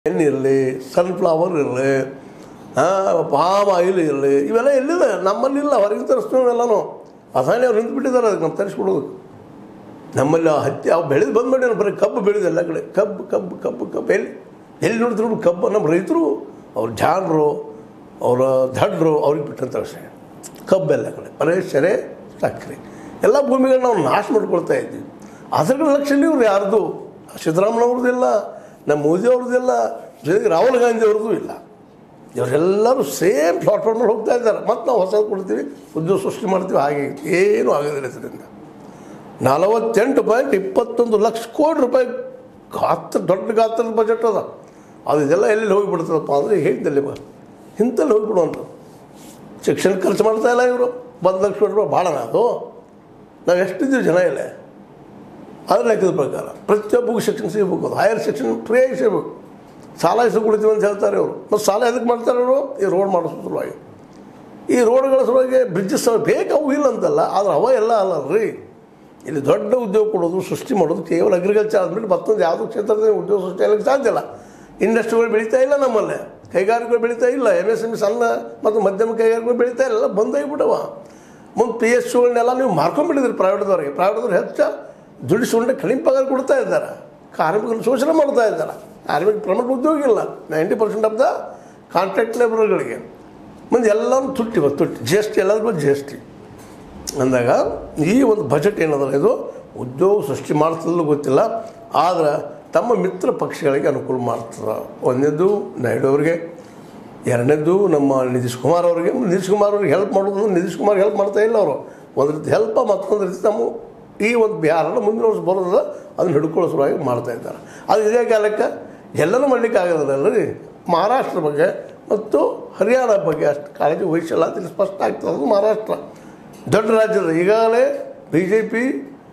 ಎಣ್ಣೆ ಇರಲಿ ಸನ್ಫ್ಲವರ್ ಇರಲಿ ಪಾಮ್ ಆಯಿಲ್ ಇರಲಿ ಇವೆಲ್ಲ ಎಲ್ಲಿದೆ ನಮ್ಮಲ್ಲಿಲ್ಲ ಹೊರಗೆ ತರಿಸ್ತೀವಿ ಎಲ್ಲನೂ ಅಸಾಣಿ ಅವ್ರು ನಿಂತ್ಬಿಟ್ಟಿದ್ದಾರೆ ಅದಕ್ಕೆ ನಾವು ತರಿಸ್ಬಿಡೋದಕ್ಕೆ ನಮ್ಮಲ್ಲಿ ಆ ಹತ್ತಿ ಅವು ಬೆಳೆದು ಬಂದ್ಬಿಟ್ಟು ಬರೀ ಕಬ್ಬು ಬೆಳೆದು ಎಲ್ಲ ಕಡೆ ಕಬ್ಬು ಕಬ್ಬು ಕಬ್ಬು ಕಬ್ಬು ಎಲ್ಲಿ ಎಲ್ಲಿ ನೋಡಿದ್ರು ಕಬ್ಬು ನಮ್ಮ ರೈತರು ಅವ್ರ ಜಾಣರು ಅವರ ದಡ್ರು ಅವ್ರಿಗೆ ಬಿಟ್ಟಂತ ವಿಷಯ ಕಬ್ಬೆಲ್ಲ ಕಡೆ ಬರೀ ಸೆರೆ ಸಕ್ಕರೆ ಎಲ್ಲ ಭೂಮಿಗಳನ್ನ ನಾವು ನಾಶ ಮಾಡ್ಕೊಳ್ತಾ ಇದ್ವಿ ಅದ್ರ ಲಕ್ಷದಲ್ಲಿ ಇವ್ರು ಯಾರ್ದು ಸಿದ್ದರಾಮಯ್ಯವ್ರದ್ದಿಲ್ಲ ನಮ್ಮ ಮೋದಿ ಅವ್ರದ್ದಿಲ್ಲ ಜೊತೆಗೆ ರಾಹುಲ್ ಗಾಂಧಿ ಅವ್ರದ್ದು ಇಲ್ಲ ಇವರೆಲ್ಲರೂ ಸೇಮ್ ಪ್ಲಾಟ್ಫಾರ್ಮಲ್ಲಿ ಹೋಗ್ತಾ ಇದ್ದಾರೆ ಮತ್ತು ನಾವು ಹೊಸದು ಕೊಡ್ತೀವಿ ಉದ್ಯೋಗ ಸೃಷ್ಟಿ ಮಾಡ್ತೀವಿ ಹಾಗೆ ಏನೂ ಆಗೋದಿಲ್ಲ ಇದರಿಂದ ನಲವತ್ತೆಂಟು ಪಾಯಿಂಟ್ ಇಪ್ಪತ್ತೊಂದು ಲಕ್ಷ ಕೋಟಿ ರೂಪಾಯಿ ಗಾತ್ರ ದೊಡ್ಡ ಗಾತ್ರದ ಬಜೆಟ್ ಅದ ಅದು ಇದೆಲ್ಲ ಎಲ್ಲಿ ಹೋಗಿಬಿಡ್ತದಪ್ಪ ಅಂದರೆ ಹೇಳಿದ್ದಲ್ಲಿ ಬಾ ಇಂಥಲ್ಲಿ ಹೋಗಿಬಿಡುವಂಥದ್ದು ಶಿಕ್ಷಣ ಖರ್ಚು ಮಾಡ್ತಾ ಇಲ್ಲ ಇವರು ಒಂದು ಲಕ್ಷ ಕೋಟಿ ರೂಪಾಯಿ ಭಾಳನ ಅದು ನಾವು ಎಷ್ಟಿದ್ದೀವಿ ಜನ ಇಲ್ಲ ಅದ್ರ ಲೆಕ್ಕದ ಪ್ರಕಾರ ಪ್ರತಿಯೊಬ್ಬಗೂ ಶಿಕ್ಷಣ ಸಿಗಬೇಕು ಅದು ಹೈಯರ್ ಶಿಕ್ಷಣ ಫ್ರೀಯಾಗಿ ಸಿಗಬೇಕು ಸಾಲ ಹೆಸರು ಕುಡಿತೀವಿ ಅಂತ ಹೇಳ್ತಾರೆ ಅವರು ಮತ್ತು ಸಾಲ ಎದಕ್ಕೆ ಮಾಡ್ತಾರೆ ಅವರು ಈ ರೋಡ್ ಮಾಡಿಸೋ ಸಲುವಾಗಿ ಈ ರೋಡ್ಗಳ ಸಲುವಾಗಿ ಬ್ರಿಡ್ಜಸ್ ಬೇಕು ಅವು ಇಲ್ಲ ಅಂತಲ್ಲ ಆದ್ರೆ ಅವ ಎಲ್ಲ ಅಲ್ಲ ರೀ ಇಲ್ಲಿ ದೊಡ್ಡ ಉದ್ಯೋಗ ಕೊಡೋದು ಸೃಷ್ಟಿ ಮಾಡೋದು ಕೇವಲ ಅಗ್ರಿಕಲ್ಚರ್ ಆದ್ಮೇಲೆ ಮತ್ತೊಂದು ಯಾವುದೋ ಕ್ಷೇತ್ರದಲ್ಲಿ ಉದ್ಯೋಗ ಸೃಷ್ಟಿ ಆಗಲಿಕ್ಕೆ ಸಾಧ್ಯ ಇಲ್ಲ ಇಂಡಸ್ಟ್ರಿಗಳು ಬೆಳೀತಾ ಇಲ್ಲ ನಮ್ಮಲ್ಲಿ ಕೈಗಾರಿಕೆಗಳು ಬೆಳೀತಾ ಇಲ್ಲ ಎಮ್ ಎಸ್ ಎಮ್ ಸಣ್ಣ ಮತ್ತು ಮಧ್ಯಮ ಕೈಗಾರಿಕೆಗಳು ಬೆಳೀತಾ ಇಲ್ಲ ಬಂದಾಗಿಬಿಟ್ಟವ ಮುಂದೆ ಪಿ ಎಸ್ ಸಿಗಳನ್ನೆಲ್ಲ ನೀವು ಮಾರ್ಕೊಂಡ್ಬಿಟ್ಟಿದ್ರಿ ಪ್ರೈವೇಟ್ದವ್ರಿಗೆ ಪ್ರೈವೇಟ್ದವ್ರು ಹೆಚ್ಚು ದುಡಿಸ್ಕೊಂಡೆ ಕಡಿಮೆ ಪಗಾರ ಕೊಡ್ತಾ ಇದ್ದಾರೆ ಕಾರ್ಮಿಕರು ಶೋಷಣೆ ಮಾಡ್ತಾ ಇದ್ದಾರೆ ಕಾರ್ಮಿಕ ಪ್ರಮುಖ ಉದ್ಯೋಗ ಇಲ್ಲ ninety percent of the contract ಲೇಬರ್ಗಳಿಗೆ ಮುಂದೆ ಎಲ್ಲರೂ ತುಟ್ಟಿವ ತುಟ್ಟಿ ಜಿ ಎಸ್ ಟಿ ಎಲ್ಲದ್ರ ಬಗ್ಗೆ ಜಿ ಎಸ್ ಟಿ ಅಂದಾಗ ಈ ಒಂದು ಬಜೆಟ್ ಏನದಲ್ಲ ಇದು ಉದ್ಯೋಗ ಸೃಷ್ಟಿ ಮಾಡ್ತದಲ್ಲೂ ಗೊತ್ತಿಲ್ಲ ಆದ್ರೆ ತಮ್ಮ ಮಿತ್ರ ಪಕ್ಷಗಳಿಗೆ ಅನುಕೂಲ ಮಾಡ್ತದೆ ಒಂದನೇದು ನಾಯ್ಡು ಅವರಿಗೆ ಎರಡನೇದು ನಮ್ಮ ನಿತೀಶ್ ಕುಮಾರ್ ಅವರಿಗೆ ನಿತೀಶ್ ಕುಮಾರ್ ಅವ್ರಿಗೆ ಹೆಲ್ಪ್ ಮಾಡೋದು ನಿತೀಶ್ ಕುಮಾರ್ ಹೆಲ್ಪ್ ಮಾಡ್ತಾ ಇಲ್ಲ ಅವರು ಒಂದು ರೀತಿ ಹೆಲ್ಪ ಮತ್ತೊಂದು ರೀತಿ ತಮ್ಮ ಈ ಒಂದು ಬಿಹಾರನ ಮುಂದಿನ ವರ್ಷ ಬರೋದ ಅದನ್ನು ಹಿಡ್ಕೊಳ್ಳೋ ಸಲುವಾಗಿ ಮಾಡ್ತಾ ಇದ್ದಾರೆ ಅದು ಇದೇ ಕಾಲಕ್ಕೆ ಎಲ್ಲನೂ ಮಾಡಲಿಕ್ಕೆ ಆಗೋದಿಲ್ಲ ರೀ ಮಹಾರಾಷ್ಟ್ರ ಬಗ್ಗೆ ಮತ್ತು ಹರಿಯಾಣ ಬಗ್ಗೆ ಅಷ್ಟು ಕಾಳಜಿ ವಹಿಸಿಲ್ಲ ಅಂತ ಇಲ್ಲಿ ಸ್ಪಷ್ಟ ಆಗ್ತದೆ ಅದು ಮಹಾರಾಷ್ಟ್ರ ದೊಡ್ಡ ರಾಜ್ಯದ ಈಗಾಗಲೇ ಬಿ ಜೆ ಪಿ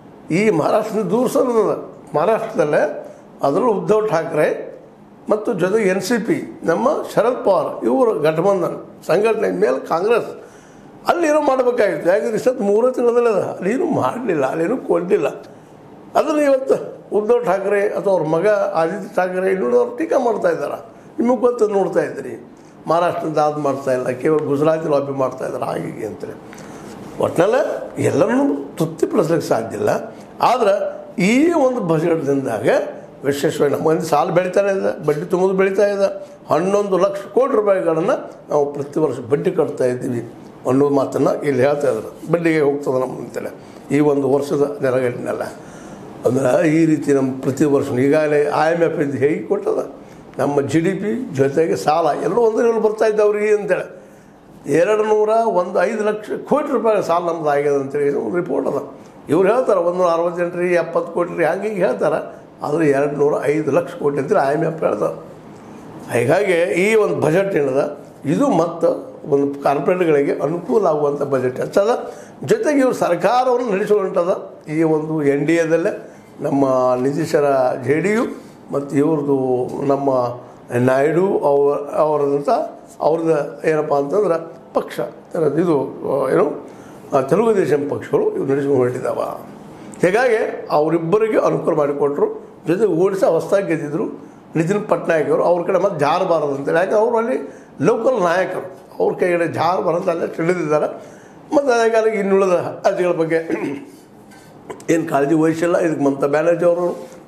ಈ ಮಹಾರಾಷ್ಟ್ರದ ದೂರ ಸರಿದ ಮಹಾರಾಷ್ಟ್ರದಲ್ಲೇ ಅದರಲ್ಲೂ ಉದ್ಧವ್ ಠಾಕ್ರೆ ಮತ್ತು ಜೊತೆಗೆ ಎನ್ ಸಿ ಪಿ ನಮ್ಮ ಶರದ್ ಪವಾರ್ ಇವರು ಗಠಬಂಧನ್ ಸಂಘಟನೆ ಮೇಲೆ ಕಾಂಗ್ರೆಸ್ ಅಲ್ಲೇನೋ ಮಾಡಬೇಕಾಗಿತ್ತು ಯಾಕಂದ್ರೆ ಇಷ್ಟೊತ್ತು ಮೂರೇ ತಿಂಗಳಲ್ಲೇ ಅದ ಅಲ್ಲೇನೂ ಮಾಡಲಿಲ್ಲ ಅಲ್ಲೇನೂ ಕೊಡಲಿಲ್ಲ ಅದನ್ನು ಇವತ್ತು ಉದ್ಧವ್ ಠಾಕ್ರೆ ಅಥವಾ ಅವ್ರ ಮಗ ಆದಿತ್ಯ ಠಾಕ್ರೆ ಇನ್ನುಳಿದವ್ರು ಟೀಕಾ ಮಾಡ್ತಾ ಇದ್ದಾರೆ ನಿಮಗೆ ಗೊತ್ತು ನೋಡ್ತಾ ಇದ್ದೀರಿ ಮಹಾರಾಷ್ಟ್ರದ ಅದು ಮಾಡ್ತಾ ಇಲ್ಲ ಕೇವಲ ಗುಜರಾತಿ ಲಾಬಿ ಮಾಡ್ತಾ ಇದ್ದಾರೆ ಹಾಗೆ ಹೀಗೆ ಅಂತೇಳಿ ಒಟ್ಟಿನಲ್ಲೇ ಎಲ್ಲರನ್ನೂ ತೃಪ್ತಿಪಡಿಸ್ಲಿಕ್ಕೆ ಸಾಧ್ಯ ಇಲ್ಲ ಆದ್ರೆ ಈ ಒಂದು ಬಜೆಟ್ದಿಂದಾಗ ವಿಶೇಷವಾಗಿ ನಮ್ಮ ಮಂದಿ ಸಾಲ ಬೆಳೀತಾನೆ ಇದೆ ಬಡ್ಡಿ ತುಂಬೋದು ಬೆಳೀತಾ ಇದೆ ಹನ್ನೊಂದು ಲಕ್ಷ ಕೋಟಿ ರೂಪಾಯಿಗಳನ್ನು ನಾವು ಪ್ರತಿ ವರ್ಷ ಬಡ್ಡಿ ಕಟ್ತಾ ಇದ್ದೀವಿ ಅನ್ನೋ ಮಾತನ್ನು ಇಲ್ಲಿ ಹೇಳ್ತಾ ಇದ್ರು ಬಡ್ಡಿಗೆ ಹೋಗ್ತದೆ ನಮ್ಮ ಅಂತೇಳಿ ಈ ಒಂದು ವರ್ಷದ ನೆರಗಟ್ಟಿನೆಲ್ಲ ಅಂದ್ರೆ ಈ ರೀತಿ ನಮ್ಮ ಪ್ರತಿ ವರ್ಷ ಈಗಾಗಲೇ ಐ ಎಮ್ ಎಫ್ ಇದು ಹೇಗೆ ಕೊಟ್ಟದ ನಮ್ಮ ಜಿ ಡಿ ಪಿ ಜೊತೆಗೆ ಸಾಲ ಎಲ್ಲರೂ ಒಂದರಲ್ಲಿ ಬರ್ತಾ ಇದ್ದವ್ರಿಗೆ ಅಂತೇಳಿ ಎರಡು ನೂರ ಒಂದು ಐದು ಲಕ್ಷ ಕೋಟಿ ರೂಪಾಯಿ ಸಾಲ ನಮ್ದು ಆಗ್ಯದ ಅಂತೇಳಿ ಒಂದು ರಿಪೋರ್ಟ್ ಅದ ಇವ್ರು ಹೇಳ್ತಾರೆ ಒಂದು ನೂರ ಅರವತ್ತೆಂಟು ರೀ ಎಪ್ಪತ್ತು ಕೋಟಿ ರೀ ಹಂಗೆ ಹೀಗೆ ಹೇಳ್ತಾರೆ ಆದರೆ ಎರಡು ನೂರ ಐದು ಲಕ್ಷ ಕೋಟಿ ಅಂತೇಳಿ ಐ ಎಮ್ ಎಫ್ ಹೇಳ್ತಾರೆ ಹೀಗಾಗಿ ಈ ಒಂದು ಬಜೆಟ್ ಏನದ ಇದು ಮತ್ತು ಒಂದು ಕಾರ್ಪೊರೇಟ್ಗಳಿಗೆ ಅನುಕೂಲ ಆಗುವಂಥ ಬಜೆಟ್ ಹೆಚ್ಚದ ಜೊತೆಗೆ ಇವರು ಸರ್ಕಾರವನ್ನು ನಡೆಸುವಂಥದ್ದು ಈ ಒಂದು ಎನ್ ಡಿ ಎದಲ್ಲೇ ನಮ್ಮ ನಿತೀಶರ ಜೆ ಡಿ ಯು ಮತ್ತು ಇವ್ರದ್ದು ನಮ್ಮ ನಾಯ್ಡು ಅವ್ರ ಅವರದಂಥ ಅವ್ರದ್ದು ಏನಪ್ಪ ಅಂತಂದ್ರೆ ಪಕ್ಷ ಇದು ಏನು ಆ, ತೆಲುಗು ದೇಶಂ ಪಕ್ಷಗಳು ಇವು ನಡೆಸ್ಕೊಂಡು ಹೊರಟಿದ್ದಾವ ಹೀಗಾಗಿ ಅವರಿಬ್ಬರಿಗೆ ಅನುಕೂಲ ಮಾಡಿಕೊಟ್ರು ಜೊತೆಗೆ ಓಡಿಸಿ ಹೊಸ್ದಾಗಿ ಗೆದ್ದಿದ್ರು ನಿತಿನ್ ಪಟ್ನಾಯಕ್ ಅವರು ಅವ್ರ ಕಡೆ ಮತ್ತೆ ಜಾರಬಾರದು ಅಂತೇಳಿ ಯಾಕೆ ಅವರು ಅಲ್ಲಿ ಲೋಕಲ್ ನಾಯಕರು ಅವ್ರ ಕೈಗಡೆ ಜಾರಬಾರದು ಅಲ್ಲೇ ತಿಳಿದಿದ್ದಾರೆ ಮತ್ತು ಅದೇ ಕಾಲಕ್ಕೆ ಇನ್ನುಳಿದ ಅರ್ಜಿಗಳ ಬಗ್ಗೆ ಏನು ಕಾಳಜಿ ವಹಿಸಿಲ್ಲ ಇದಕ್ಕೆ ಮಮತಾ ಬ್ಯಾನರ್ಜಿ ಅವರು